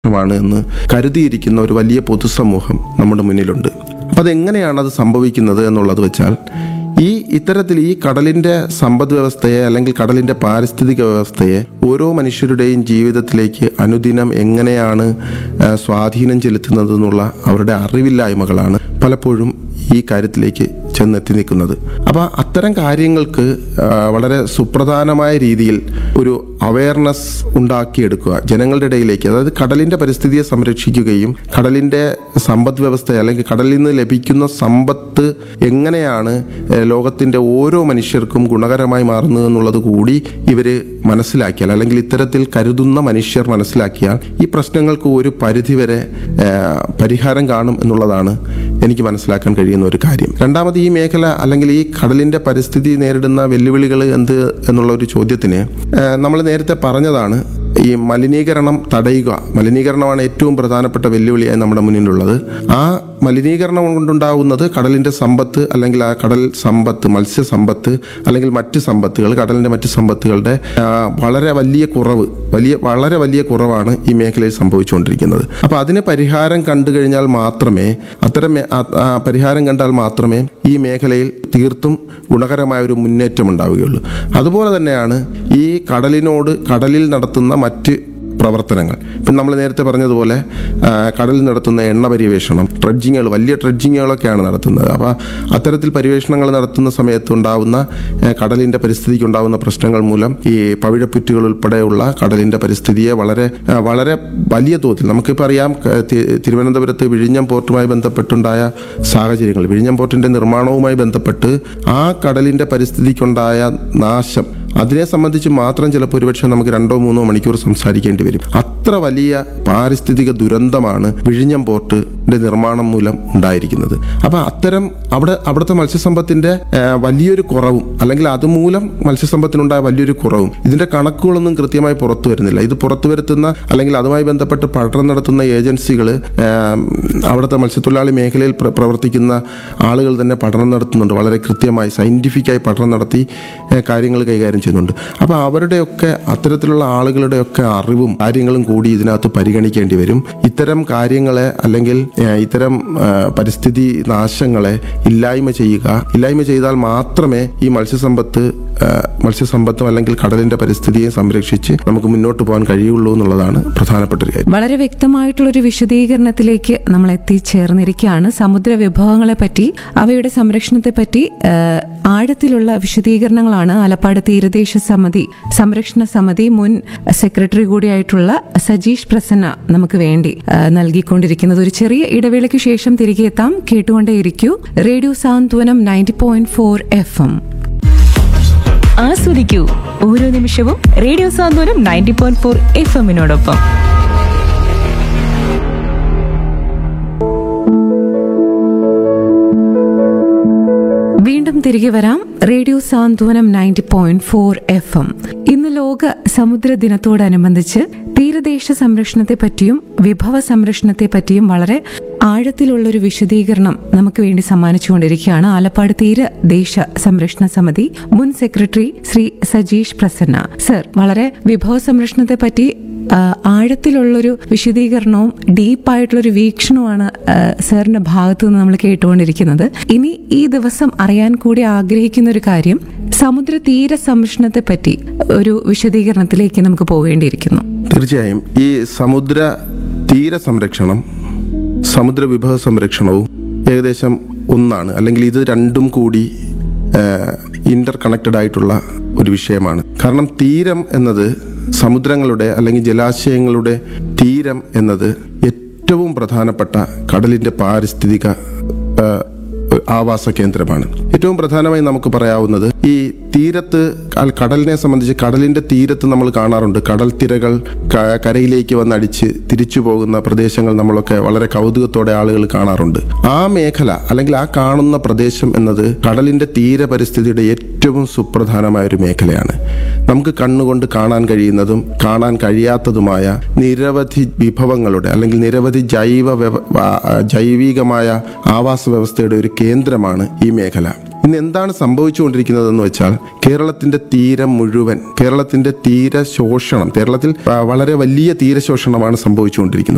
മാണ് എന്ന് കരുതിയിരിക്കുന്ന ഒരു വലിയ പൊതുസമൂഹം നമ്മുടെ മുന്നിലുണ്ട് അപ്പം അതെങ്ങനെയാണ് അത് സംഭവിക്കുന്നത് എന്നുള്ളത് വെച്ചാൽ ഈ ഇത്തരത്തിൽ ഈ കടലിൻ്റെ സമ്പദ് വ്യവസ്ഥയെ അല്ലെങ്കിൽ കടലിൻ്റെ പാരിസ്ഥിതിക വ്യവസ്ഥയെ ഓരോ മനുഷ്യരുടെയും ജീവിതത്തിലേക്ക് അനുദിനം എങ്ങനെയാണ് ആ, സ്വാധീനം ചെലുത്തുന്നത് എന്നുള്ള അവരുടെ അറിവില്ലായ്മകളാണ് പലപ്പോഴും ഈ കാര്യത്തിലേക്ക് ചെന്നെത്തി നിൽക്കുന്നത് അപ്പോൾ അത്തരം കാര്യങ്ങൾക്ക് ആ, വളരെ സുപ്രധാനമായ രീതിയിൽ ഒരു അവയർനെസ് ഉണ്ടാക്കിയെടുക്കുക ജനങ്ങളുടെ ഇടയിലേക്ക് അതായത് കടലിൻ്റെ പരിസ്ഥിതിയെ സംരക്ഷിക്കുകയും കടലിൻ്റെ സമ്പദ് വ്യവസ്ഥ അല്ലെങ്കിൽ കടലിൽ നിന്ന് ലഭിക്കുന്ന സമ്പത്ത് എങ്ങനെയാണ് ഏഹ്, ലോകത്തിൻ്റെ ഓരോ മനുഷ്യർക്കും ഗുണകരമായി മാറുന്നത് എന്നുള്ളത് കൂടി ഇവർ മനസ്സിലാക്കിയാൽ അല്ലെങ്കിൽ ഇത്തരത്തിൽ കരുതുന്ന മനുഷ്യർ മനസ്സിലാക്കിയാൽ ഈ പ്രശ്നങ്ങൾക്ക് ഒരു പരിധിവരെ ഏഹ്, പരിഹാരം കാണും എന്നുള്ളതാണ് എനിക്ക് മനസ്സിലാക്കാൻ കഴിയുന്ന ഒരു കാര്യം രണ്ടാമത് ഈ മേഖല അല്ലെങ്കിൽ ഈ കടലിൻ്റെ പരിസ്ഥിതി നേരിടുന്ന വെല്ലുവിളികൾ എന്ത് എന്നുള്ള ഒരു ചോദ്യത്തിന് നമ്മൾ നേരത്തെ പറഞ്ഞതാണ് ഈ മലിനീകരണം തടയുക മലിനീകരണമാണ് ഏറ്റവും പ്രധാനപ്പെട്ട വെല്ലുവിളിയായി നമ്മുടെ മുന്നിലുള്ളത് ആ മലിനീകരണം കൊണ്ടുണ്ടാകുന്നത് കടലിൻ്റെ സമ്പത്ത് അല്ലെങ്കിൽ ആ കടൽ സമ്പത്ത് മത്സ്യസമ്പത്ത് അല്ലെങ്കിൽ മറ്റ് സമ്പത്തുകൾ കടലിൻ്റെ മറ്റ് സമ്പത്തുകളുടെ ആ, വളരെ വലിയ കുറവ് വലിയ വളരെ വലിയ കുറവാണ് ഈ മേഖലയിൽ സംഭവിച്ചുകൊണ്ടിരിക്കുന്നത് അപ്പോൾ അതിന് പരിഹാരം കണ്ടു കഴിഞ്ഞാൽ മാത്രമേ അത്തരം മേ- ആ- ആ പരിഹാരം കണ്ടാൽ മാത്രമേ ഈ മേഖലയിൽ തീർത്തും ഗുണകരമായ ഒരു മുന്നേറ്റം ഉണ്ടാവുകയുള്ളൂ അതുപോലെ തന്നെയാണ് ഈ കടലിനോട് കടലിൽ നടത്തുന്ന മറ്റ് പ്രവർത്തനങ്ങൾ ഇപ്പം നമ്മൾ നേരത്തെ പറഞ്ഞതുപോലെ ആ, കടലിൽ നടത്തുന്ന എണ്ണ പര്യവേഷണം ട്രഡ്ജിങ്ങുകൾ വലിയ ട്രഡ്ജിങ്ങുകളൊക്കെയാണ് നടത്തുന്നത് അപ്പോൾ അത്തരത്തിൽ പര്യവേഷണങ്ങൾ നടത്തുന്ന സമയത്ത് ഉണ്ടാവുന്ന ആ, കടലിൻ്റെ പരിസ്ഥിതിക്ക് ഉണ്ടാവുന്ന പ്രശ്നങ്ങൾ മൂലം ഈ പവിഴപ്പുറ്റുകൾ ഉൾപ്പെടെയുള്ള കടലിൻ്റെ പരിസ്ഥിതിയെ വളരെ ആ, വളരെ വലിയ തോതിൽ നമുക്കിപ്പോൾ അറിയാം ക- തി- തിരുവനന്തപുരത്ത് വിഴിഞ്ഞം പോർട്ടുമായി ബന്ധപ്പെട്ടുണ്ടായ സാഹചര്യങ്ങൾ വിഴിഞ്ഞം പോർട്ടിൻ്റെ നിർമ്മാണവുമായി ബന്ധപ്പെട്ട് ആ കടലിൻ്റെ പരിസ്ഥിതിക്കുണ്ടായ നാശം അതിനെ സംബന്ധിച്ച് മാത്രം ചിലപ്പോൾ ഒരുപക്ഷെ നമുക്ക് രണ്ടോ മൂന്നോ മണിക്കൂർ സംസാരിക്കേണ്ടി വരും അത്ര വലിയ പാരിസ്ഥിതിക ദുരന്തമാണ് വിഴിഞ്ഞം പോർട്ടിന്റെ നിർമ്മാണം മൂലം ഉണ്ടായിരിക്കുന്നത് അപ്പൊ അത്തരം അവിടെ അവിടുത്തെ മത്സ്യസമ്പത്തിന്റെ ആ, വലിയൊരു കുറവും അല്ലെങ്കിൽ അതുമൂലം മത്സ്യസമ്പത്തിനുണ്ടായ വലിയൊരു കുറവും ഇതിന്റെ കണക്കുകളൊന്നും കൃത്യമായി പുറത്തു വരുന്നില്ല ഇത് പുറത്തു വരുത്തുന്ന അല്ലെങ്കിൽ അതുമായി ബന്ധപ്പെട്ട് പഠനം നടത്തുന്ന ഏജൻസികൾ അവിടുത്തെ മത്സ്യത്തൊഴിലാളി മേഖലയിൽ പ്ര- പ്രവർത്തിക്കുന്ന ആളുകൾ തന്നെ പഠനം നടത്തുന്നുണ്ട് വളരെ കൃത്യമായി സയന്റിഫിക്കായി പഠനം നടത്തി ഏഹ്, കാര്യങ്ങൾ കൈകാര്യം ചെയ്യുന്നുണ്ട് അപ്പോൾ അവരുടെയൊക്കെ അത്തരത്തിലുള്ള ആളുകളുടെയൊക്കെ അറിവും കാര്യങ്ങളും കൂടി ഇതിനകത്ത് പരിഗണിക്കേണ്ടി വരും ഇത്തരം കാര്യങ്ങളെ അല്ലെങ്കിൽ ഏഹ്, ഇത്തരം ഏഹ്, പരിസ്ഥിതി നാശങ്ങളെ ഇല്ലായ്മ ചെയ്യുക ഇല്ലായ്മ ചെയ്താൽ മാത്രമേ ഈ മത്സ്യസമ്പത്ത് ഏഹ്, മത്സ്യസമ്പത്തും അല്ലെങ്കിൽ കടലിന്റെ പരിസ്ഥിതിയെ സംരക്ഷിച്ച് നമുക്ക് മുന്നോട്ട് പോകാൻ കഴിയുള്ളൂ എന്നുള്ളതാണ് പ്രധാനപ്പെട്ട ഒരു കാര്യം വളരെ വ്യക്തമായിട്ടുള്ളൊരു വിശദീകരണത്തിലേക്ക് നമ്മൾ എത്തിച്ചേർന്നിരിക്കുകയാണ് സമുദ്ര വിഭവങ്ങളെ പറ്റി അവയുടെ സംരക്ഷണത്തെ പറ്റി ആ, ആഴത്തിലുള്ള വിശദീകരണങ്ങളാണ് ആലപ്പാട് തീരദേശ സമിതി സംരക്ഷണ സമിതി മുൻ സെക്രട്ടറി കൂടിയായിട്ടുള്ള സജീഷ് പ്രസന്ന നമുക്ക് വേണ്ടി ആ, നൽകിക്കൊണ്ടിരിക്കുന്നത് ഒരു ചെറിയ ഇടവേളയ്ക്ക് ശേഷം തിരികെ എത്താം കേട്ടുകൊണ്ടേയിരിക്കൂ radio Santhwanam ninety point four F M ആസ്വദിക്കൂ ഓരോ നിമിഷവും radio Santhwanam ninety point four F എമ്മിനോടൊപ്പം വീണ്ടും തിരികെ വരാം radio Santhwanam ninety point four F M ഇന്ന് ലോക സമുദ്ര ദിനത്തോടനുബന്ധിച്ച് തീരദേശ സംരക്ഷണത്തെ പറ്റിയും വിഭവ സംരക്ഷണത്തെ പറ്റിയും വളരെ ആഴത്തിലുള്ളൊരു വിശദീകരണം നമുക്ക് വേണ്ടി സമ്മാനിച്ചുകൊണ്ടിരിക്കുകയാണ് ആലപ്പാട് തീരദേശ സംരക്ഷണ സമിതി മുൻ സെക്രട്ടറി ശ്രീ സജീഷ് പ്രസന്ന സർ വളരെ വിഭവ സംരക്ഷണത്തെ പറ്റി ആ, ആഴത്തിലുള്ളൊരു വിശദീകരണവും ഡീപ്പായിട്ടുള്ളൊരു വീക്ഷണവുമാണ് ആ, സാറിന്റെ ഭാഗത്തു നിന്ന് നമ്മൾ കേട്ടുകൊണ്ടിരിക്കുന്നത് ഇനി ഈ ദിവസം അറിയാൻ കൂടി ആഗ്രഹിക്കുന്ന ഒരു കാര്യം സമുദ്ര തീര സംരക്ഷണത്തെ പറ്റി ഒരു വിശദീകരണത്തിലേക്ക് നമുക്ക് പോകേണ്ടിയിരിക്കുന്നു തീർച്ചയായും ഈ സമുദ്ര തീര സംരക്ഷണം സമുദ്ര വിഭവ സംരക്ഷണവും ഏകദേശം ഒന്നാണ് അല്ലെങ്കിൽ ഇത് രണ്ടും കൂടി ഇന്റർ കണക്റ്റഡ് ആയിട്ടുള്ള ഒരു വിഷയമാണ് കാരണം തീരം എന്നത് സമുദ്രങ്ങളുടെ അല്ലെങ്കിൽ ജലാശയങ്ങളുടെ തീരം എന്നത് ഏറ്റവും പ്രധാനപ്പെട്ട കടലിന്റെ പാരിസ്ഥിതിക ആ, ആവാസ കേന്ദ്രമാണ് ഏറ്റവും പ്രധാനമായി നമുക്ക് പറയാവുന്നത് ഈ തീരത്ത് അൽ- കടലിനെ സംബന്ധിച്ച് കടലിന്റെ തീരത്ത് നമ്മൾ കാണാറുണ്ട് കടൽ തിരകൾ ക- കരയിലേക്ക് വന്നടിച്ച് തിരിച്ചു പോകുന്ന പ്രദേശങ്ങൾ നമ്മളൊക്കെ വളരെ കൗതുകത്തോടെ ആളുകൾ കാണാറുണ്ട് ആ മേഖല അല്ലെങ്കിൽ ആ കാണുന്ന പ്രദേശം എന്നത് കടലിന്റെ തീര പരിസ്ഥിതിയുടെ ഏറ്റവും സുപ്രധാനമായ ഒരു മേഖലയാണ് നമുക്ക് കണ്ണുകൊണ്ട് കാണാൻ കഴിയുന്നതും കാണാൻ കഴിയാത്തതുമായ നിരവധി വിഭവങ്ങളുടെ അല്ലെങ്കിൽ നിരവധി ജൈവ വ്യവ- ആ, ജൈവികമായ ആവാസ വ്യവസ്ഥയുടെ ഒരു കേന്ദ്രമാണ് ഈ മേഖല ഇന്ന് എന്താണ് സംഭവിച്ചുകൊണ്ടിരിക്കുന്നതെന്ന് വെച്ചാൽ കേരളത്തിന്റെ തീരം മുഴുവൻ കേരളത്തിന്റെ തീര ശോഷണം കേരളത്തിൽ ആ, വളരെ വലിയ തീരശോഷണമാണ് സംഭവിച്ചുകൊണ്ടിരിക്കുന്നത്